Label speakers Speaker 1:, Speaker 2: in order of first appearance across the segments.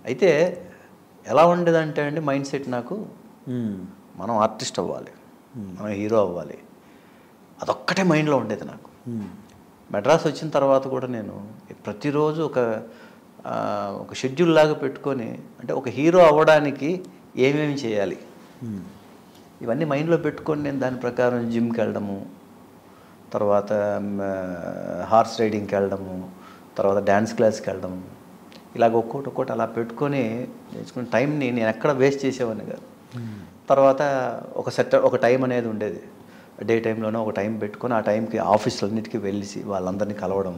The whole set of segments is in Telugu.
Speaker 1: అయితే ఎలా ఉండేదంటే అండి మైండ్ సెట్ నాకు
Speaker 2: మ్మ్.
Speaker 1: మనం ఆర్టిస్ట్ అవ్వాలి మనం హీరో అవ్వాలి అదొక్కటే మైండ్లో ఉండేది నాకు
Speaker 2: మ్మ్.
Speaker 1: మెడ్రాస్ వచ్చిన తర్వాత కూడా నేను ప్రతిరోజు ఒక ఆ, ఒక షెడ్యూల్ లాగా పెట్టుకొని అంటే ఒక హీరో అవ్వడానికి ఏమేమి చేయాలి
Speaker 2: మ్మ్.
Speaker 1: ఇవన్నీ మైండ్లో పెట్టుకొని నేను దాని ప్రకారం జిమ్కి వెళ్ళడము తర్వాత హార్స్ రైడింగ్కి వెళ్ళడము తర్వాత డ్యాన్స్ క్లాస్కి వెళ్ళడము ఇలాగ ఒక్కోటి ఒక్కోటి అలా పెట్టుకొని నేర్చుకున్న టైంని నేను ఎక్కడ వేస్ట్ చేసేవాడిని కాదు తర్వాత ఒక సెట్ ఒక టైం అనేది ఉండేది డే టైంలోనే ఒక టైం పెట్టుకొని ఆ టైంకి ఆఫీసులన్నిటికీ వెళ్ళి వాళ్ళందరినీ కలవడం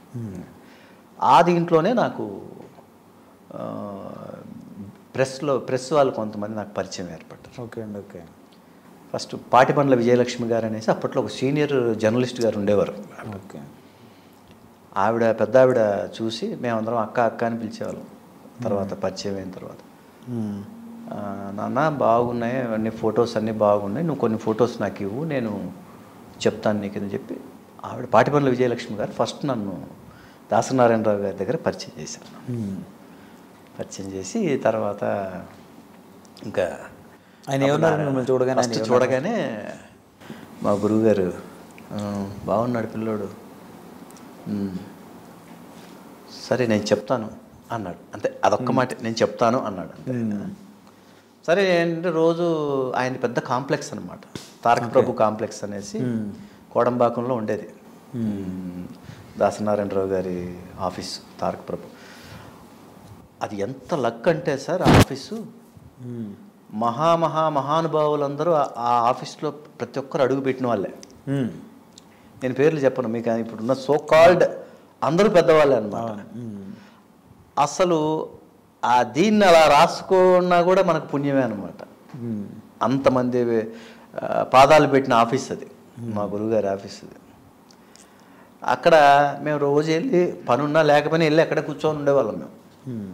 Speaker 1: ఆ దీంట్లోనే నాకు ఆ, ప్రెస్లో ప్రెస్ వాళ్ళు కొంతమంది నాకు పరిచయం ఏర్పడ్డారు
Speaker 2: ఓకే అండి ఓకే
Speaker 1: ఫస్ట్ పాటిపండ్ల విజయలక్ష్మి గారు అనేసి అప్పట్లో ఒక సీనియర్ జర్నలిస్ట్ గారు ఉండేవారు
Speaker 2: ఓకే
Speaker 1: ఆవిడ పెద్ద ఆవిడ చూసి మేమందరం అక్క అక్క అని పిలిచేవాళ్ళం తర్వాత పరిచయం అయిన తర్వాత
Speaker 2: మ్మ్.
Speaker 1: ఆ, నాన్న బాగున్నాయి అన్ని ఫొటోస్ అన్నీ బాగున్నాయి నువ్వు కొన్ని ఫొటోస్ నాకు ఇవ్వు నేను చెప్తాను నీకు అని చెప్పి ఆవిడ పాటిపండ్ల విజయలక్ష్మి గారు ఫస్ట్ నన్ను దాసనారాయణరావు గారి దగ్గర పరిచయం చేశారు
Speaker 2: మ్మ్.
Speaker 1: పరిచయం చేసి తర్వాత ఇంకా
Speaker 2: ఆయన ఏమన్నారు మిమ్మల్ని చూడగానే ఆయన
Speaker 1: ఫస్ట్ చూడగానే మా గురువు గారు బాగున్నాడు పిల్లోడు ఉమ్, సరే నేను చెప్తాను అన్నాడు అంతే అదొక్క మాట నేను చెప్తాను అన్నాడు అంతే. సరే ఏంటంటే రోజు ఆయన పెద్ద కాంప్లెక్స్ అనమాట తారక ప్రభు కాంప్లెక్స్ అనేసి కోడంబాకంలో ఉండేది ఉమ్, దాసనారాయణరావు గారి ఆఫీస్ తారక ప్రభు అది ఎంత లక్ అంటే సార్ ఆ ఆఫీసు
Speaker 2: మ్మ్.
Speaker 1: మహా మహా మహానుభావులందరూ ఆ- ఆ ఆఫీస్లో ప్రతి ఒక్కరు అడుగు పెట్టిన వాళ్ళే
Speaker 2: మ్మ్.
Speaker 1: నేను పేర్లు చెప్పను మీకు ఇప్పుడున్న సో కాల్డ్ అందరూ పెద్దవాళ్ళే అనమాట
Speaker 2: మ్మ్.
Speaker 1: అసలు ఆ దీన్ని అలా రాసుకున్నా కూడా మనకు పుణ్యమే అనమాట
Speaker 2: మ్మ్.
Speaker 1: అంతమంది ఆ, పాదాలు పెట్టిన ఆఫీస్ అది మా గురువుగారి ఆఫీస్ అది అక్కడ మేము రోజు వెళ్ళి పనున్నా లేకపోయినా వెళ్ళి అక్కడే కూర్చొని ఉండేవాళ్ళం మేము
Speaker 2: మ్మ్.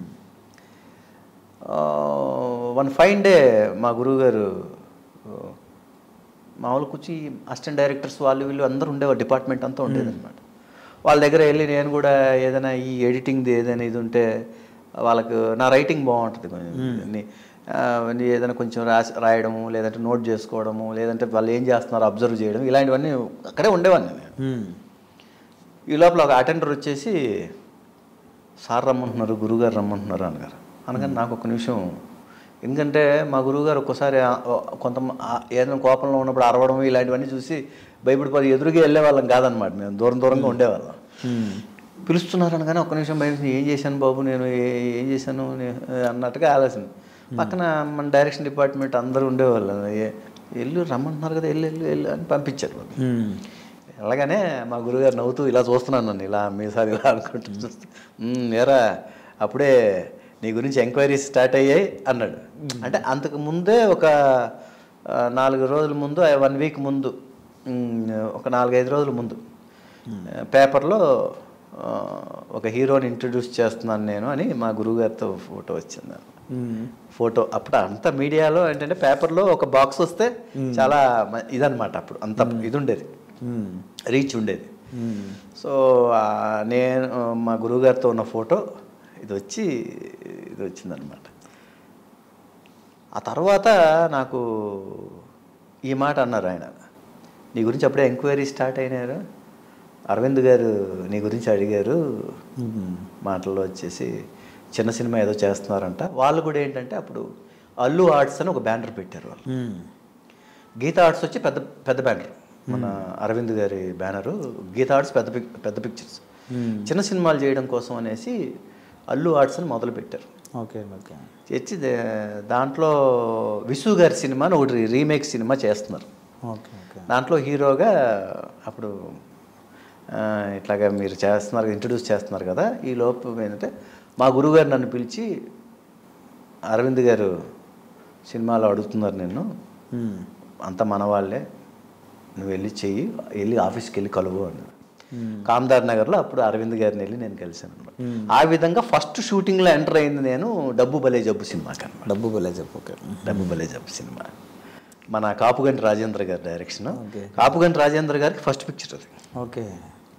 Speaker 1: వన్ ఫైన్ డే మా గురువుగారు ఆ, మామూలు కూర్చి అసిస్టెంట్ డైరెక్టర్స్ వాళ్ళు వీళ్ళు అందరూ ఉండేవారు డిపార్ట్మెంట్ అంతా ఉండేది అనమాట వాళ్ళ దగ్గర వెళ్ళి నేను కూడా ఏదైనా ఈ ఎడిటింగ్ది ఏదైనా ఇది ఉంటే వాళ్ళకు నా రైటింగ్ బాగుంటుంది కొంచెం అన్ని, ఆ, అన్ని ఏదైనా కొంచెం రాసి రాయడము లేదంటే నోట్ చేసుకోవడము లేదంటే వాళ్ళు ఏం చేస్తున్నారో అబ్జర్వ్ చేయడం ఇలాంటివన్నీ అక్కడే ఉండేవాడిని నేను
Speaker 2: మ్మ్.
Speaker 1: ఈ లోపల ఒక అటెండర్ వచ్చేసి సార్ రమ్మంటున్నారు గురుగారు రమ్మంటున్నారు అన్నారు అనగానే నాకు ఒక నిమిషం ఎందుకంటే మా గురువుగారు ఒక్కోసారి ఆ- కొంత ఏదైనా కోపంలో ఉన్నప్పుడు అరవడం ఇలాంటివన్నీ చూసి భయపడిపోయి ఎదురుగా వెళ్ళేవాళ్ళం కాదనమాట మేము దూరం దూరంగా ఉండేవాళ్ళం
Speaker 2: మ్మ్.
Speaker 1: పిలుస్తున్నారు అనగానే ఒక్క నిమిషం భయం వేసింది. ఏం చేశాను బాబు నేను ఏ- ఏం చేశాను నే- అన్నట్టుగా ఆలోచన పక్కన మన డైరెక్షన్ డిపార్ట్మెంట్ అందరూ ఉండేవాళ్ళు ఏ- వెళ్ళు రమ్మంటున్నారు కదా వెళ్ళు వెళ్ళు వెళ్ళు అని పంపించారు వాళ్ళు
Speaker 2: మ్మ్.
Speaker 1: వెళ్ళగానే మా గురుగారు నవ్వుతూ ఇలా చూస్తున్నాను నన్ను ఇలా మీసారి ఇలా అనుకుంటూ చూస్తూ "మ్మ్, ఏరా అప్పుడే నీ గురించి ఎంక్వైరీస్ స్టార్ట్ అయ్యాయి అన్నాడు అంటే అంతకు ముందే ఒక ఆ, నాలుగు రోజుల ముందు వన్ వీక్ ముందు మ్మ్, ఒక నాలుగైదు రోజుల ముందు ఆ, పేపర్లో ఆ, ఒక హీరోని ఇంట్రడ్యూస్ చేస్తున్నాను నేను అని మా గురువుగారితో ఫోటో వచ్చింది
Speaker 2: మ్మ్.
Speaker 1: ఫోటో అప్పుడు అంత మీడియాలో ఏంటంటే పేపర్లో ఒక బాక్స్ వస్తే చాలా మ- ఇదన్నమాట అప్పుడు అంత ఇది ఉండేది
Speaker 2: మ్మ్.
Speaker 1: రీచ్ ఉండేది
Speaker 2: మ్మ్.
Speaker 1: సో ఆ, నేను ఆ, మా గురువుగారితో ఉన్న ఫోటో ఇది వచ్చి ఇది వచ్చిందనమాట ఆ తర్వాత నాకు ఈ మాట అన్నారు ఆయన నీ గురించి అప్పుడే ఎంక్వైరీ స్టార్ట్ అయినారు అరవింద్ గారు నీ గురించి అడిగారు
Speaker 2: మ్మ్.
Speaker 1: మాటల్లో వచ్చేసి చిన్న సినిమా ఏదో చేస్తున్నారంట వాళ్ళు కూడా ఏంటంటే అప్పుడు అల్లు ఆర్ట్స్ అని ఒక బ్యానర్ పెట్టారు వాళ్ళు
Speaker 2: మ్మ్.
Speaker 1: గీతా ఆర్ట్స్ వచ్చి పెద్ద పెద్ద బ్యానర్ మన అరవింద్ గారి బ్యానరు గీతా ఆర్ట్స్ పెద్ద పిక్ పెద్ద పిక్చర్స్
Speaker 2: మ్మ్.
Speaker 1: చిన్న సినిమాలు చేయడం కోసం అనేసి అల్లు ఆర్ట్స్ అని మొదలు పెట్టారు
Speaker 2: ఓకే ఓకే
Speaker 1: తెచ్చి దే- దాంట్లో విసు గారి సినిమాని ఒకటి రీమేక్ సినిమా చేస్తున్నారు
Speaker 2: ఓకే ఓకే
Speaker 1: దాంట్లో హీరోగా అప్పుడు ఆ, ఇట్లాగా మీరు చేస్తున్నారు ఇంట్రడ్యూస్ చేస్తున్నారు కదా ఈ లోపు ఏంటంటే మా గురువుగారు నన్ను పిలిచి అరవింద్ గారు సినిమాలో అడుగుతున్నారు నిన్ను
Speaker 2: మ్మ్.
Speaker 1: అంత మన వాళ్ళే నువ్వు వెళ్ళి చెయ్యి వెళ్ళి ఆఫీస్కి వెళ్ళి కలువు అన్నాడు
Speaker 2: మ్మ్.
Speaker 1: కాందార్ నగర్లో అప్పుడు అరవింద్ గారిని వెళ్ళి నేను కలిశాను అనమాట ఆ విధంగా ఫస్ట్ షూటింగ్లో ఎంటర్ అయింది నేను డబ్బు బలే జబ్బు సినిమాకి అనమాట
Speaker 2: డబ్బు బలే చెప్పు ఓకే
Speaker 1: డబ్బు బలే జబ్బు సినిమా మన కాపుగంటి రాజేంద్ర గారి డైరెక్షన్
Speaker 2: ఓకే.
Speaker 1: కాపుగంటి రాజేంద్ర గారికి ఫస్ట్ పిక్చర్ అది
Speaker 2: ఓకే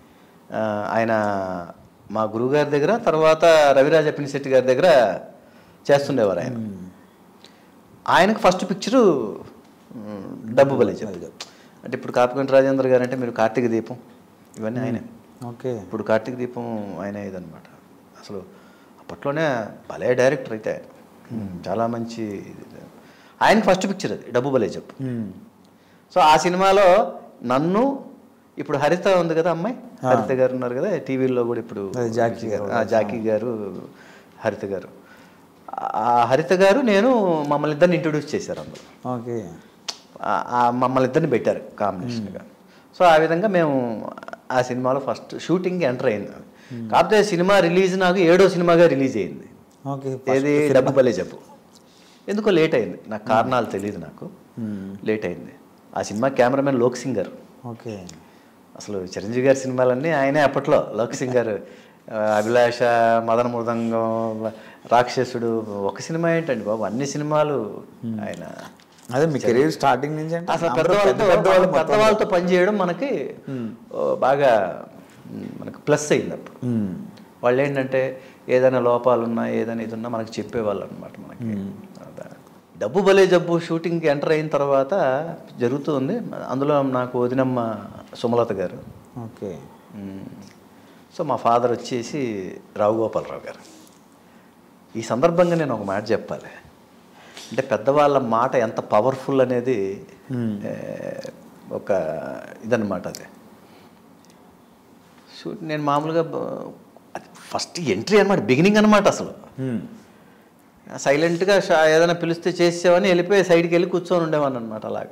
Speaker 1: ఆ, ఆయన మా గురువుగారి దగ్గర తర్వాత రవిరాజ పినిశెట్టి గారి దగ్గర చేస్తుండేవారు ఆయన ఆయనకు ఫస్ట్ పిక్చరు డబ్బు బలి చెప్పు అంటే ఇప్పుడు కాపుకంటి రాజేంద్ర గారు అంటే మీరు కార్తీక దీపం ఇవన్నీ ఆయనే
Speaker 2: ఓకే
Speaker 1: ఇప్పుడు కార్తీక దీపం ఆయన ఇదనమాట అసలు అప్పట్లోనే భలే డైరెక్టర్ అయితే చాలా మంచి ఆయనకి ఫస్ట్ పిక్చర్ అది డబ్బు బలే చెప్పు
Speaker 2: మ్మ్.
Speaker 1: సో ఆ సినిమాలో నన్ను ఇప్పుడు హరిత ఉంది కదా అమ్మాయి హరిత గారు ఉన్నారు కదా టీవీలో కూడా ఇప్పుడు
Speaker 2: అదే జాకీ గారు.
Speaker 1: ఆ, జాకీ గారు హరిత గారు ఆ హరిత గారు నేను మమ్మల్ని ఇద్దరిని ఇంట్రొడ్యూస్ చేశారు అందులో
Speaker 2: ఓకే
Speaker 1: ఆ- ఆ మమ్మల్ని ఇద్దరిని పెట్టారు కాంబినేషన్గా సో ఆ విధంగా మేము ఆ సినిమాలో ఫస్ట్ షూటింగ్ ఎంటర్ అయింది కాకపోతే సినిమా రిలీజ్ నాకు ఏడో సినిమాగా రిలీజ్ అయింది
Speaker 2: ఓకే
Speaker 1: ఏది డబ్బు బలే చెప్పు ఎందుకో లేట్ అయింది నాకు కారణాలు తెలియదు నాకు లేట్ అయింది ఆ సినిమా కెమెరామెన్ లోక్ సింగ్ గారు
Speaker 2: ఓకే
Speaker 1: అసలు చిరంజీవి గారి సినిమాలన్నీ ఆయనే అప్పట్లో లోక్ సింగ్ గారు ఆ, అభిలాష మదన మృదంగం రాక్షసుడు ఒక సినిమా ఏంటండి బాబు అన్ని సినిమాలు ఆయన
Speaker 2: అదే మీ కెరీర్ స్టార్టింగ్ నుంచి అంటే
Speaker 1: అసలు
Speaker 2: అందరూ
Speaker 1: పెద్దవాళ్ళతో
Speaker 2: పెద్ద పెద్దవాళ్ళు
Speaker 1: పెద్దవాళ్ళతో పనిచేయడం మనకి ఓ, బాగా మ్, మనకి ప్లస్ అయింది అప్పుడు
Speaker 2: మ్మ్.
Speaker 1: వాళ్ళు ఏంటంటే ఏదైనా లోపాలు ఉన్నా ఏదైనా ఇది ఉన్నా మనకి చెప్పేవాళ్ళు అనమాట మనకి అదా. డబ్బు బలే జబ్బు షూటింగ్కి ఎంటర్ అయిన తర్వాత జరుగుతుంది అందులో నాకు వదినమ్మ సుమలత గారు
Speaker 2: ఓకే
Speaker 1: మ్, సో మా ఫాదర్ వచ్చేసి రావు గోపాలరావు గారు ఈ సందర్భంగా నేను ఒక మాట చెప్పాలి అంటే పెద్దవాళ్ళ మాట ఎంత పవర్ఫుల్ అనేది ఏ, ఒక ఇదన్నమాట అది షూట్ నేను మామూలుగా బ- అది ఫస్ట్ ఎంట్రీ అనమాట బిగినింగ్ అనమాట అసలు
Speaker 2: మ్మ్.
Speaker 1: సైలెంట్గా షా ఏదైనా పిలిస్తే చేసేవని వెళ్ళిపోయి సైడ్కి వెళ్ళి కూర్చొని ఉండేవాడిని అనమాట అలాగా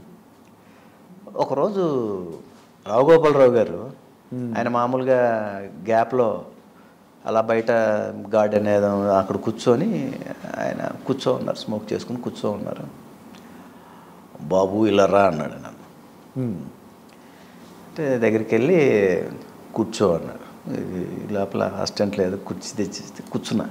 Speaker 1: ఒకరోజు రావుగోపాలరావు గారు ఆయన మామూలుగా గ్యాప్లో అలా బయట గార్డెన్ ఏదో అక్కడ కూర్చొని ఆయన కూర్చో ఉన్నారు స్మోక్ చేసుకుని కూర్చో ఉన్నారు బాబు ఇలా రా అన్నాడు నన్ను
Speaker 2: మ్మ్.
Speaker 1: అంటే దగ్గరికి వెళ్ళి కూర్చో అన్నారు ఈ లోపల అసిస్టెంట్ లేదు కుర్చీ తెచ్చి కూర్చున్నా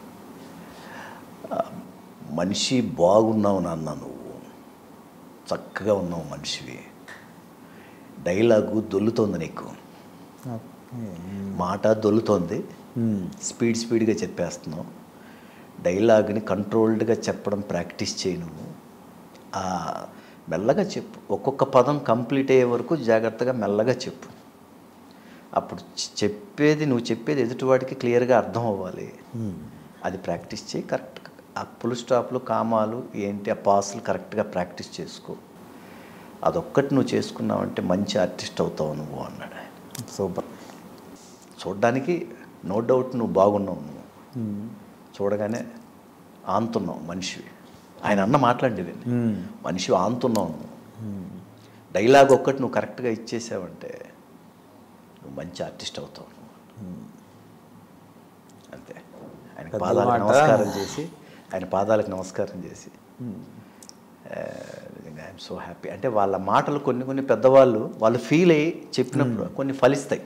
Speaker 1: ఆ, మనిషి బాగున్నావు నాన్న నువ్వు చక్కగా ఉన్నావు మనిషివి డైలాగు దొల్లుతోంది నీకు
Speaker 2: ఓకే
Speaker 1: మాట దొల్లుతోంది
Speaker 2: మ్మ్.
Speaker 1: స్పీడ్ స్పీడ్గా చెప్పేస్తున్నావు డైలాగ్ని కంట్రోల్డ్గా చెప్పడం ప్రాక్టీస్ చేయి నువ్వు ఆ, మెల్లగా చెప్పు ఒక్కొక్క పదం కంప్లీట్ అయ్యే వరకు జాగ్రత్తగా మెల్లగా చెప్పు అప్పుడు చె- చెప్పేది నువ్వు చెప్పేది ఎదుటివాడికి క్లియర్గా అర్థం అవ్వాలి
Speaker 2: మ్మ్.
Speaker 1: అది ప్రాక్టీస్ చేయి కరెక్ట్ ఆ పుల్ స్టాప్లు కామాలు ఏంటి ఆ పాసులు కరెక్ట్గా ప్రాక్టీస్ చేసుకో అదొక్కటి నువ్వు చేసుకున్నావంటే మంచి ఆర్టిస్ట్ అవుతావు నువ్వు అన్నాడు ఆయన
Speaker 2: సూపర్
Speaker 1: చూడడానికి నో డౌట్ నువ్వు బాగున్నావు నువ్వు
Speaker 2: మ్మ్.
Speaker 1: చూడగానే ఆంతున్నావు మనిషివి ఆయన అన్న మాట్లాడేది
Speaker 2: మ్మ్.
Speaker 1: మనిషి ఆంతున్నావు నువ్వు
Speaker 2: మ్మ్.
Speaker 1: డైలాగ్ ఒక్కటి నువ్వు కరెక్ట్గా ఇచ్చేసావంటే నువ్వు మంచి ఆర్టిస్ట్ అవుతావు నువ్వు అంతే ఆయన
Speaker 2: పెద్ద
Speaker 1: పాదాలకు
Speaker 2: మాట.
Speaker 1: నమస్కారం చేసి ఆయన పాదాలకు నమస్కారం చేసి
Speaker 2: మ్మ్.
Speaker 1: ఐఎమ్ సో హ్యాపీ అంటే వాళ్ళ మాటలు కొన్ని కొన్ని పెద్దవాళ్ళు వాళ్ళు ఫీల్ అయ్యి చెప్పినప్పుడు కొన్ని ఫలిస్తాయి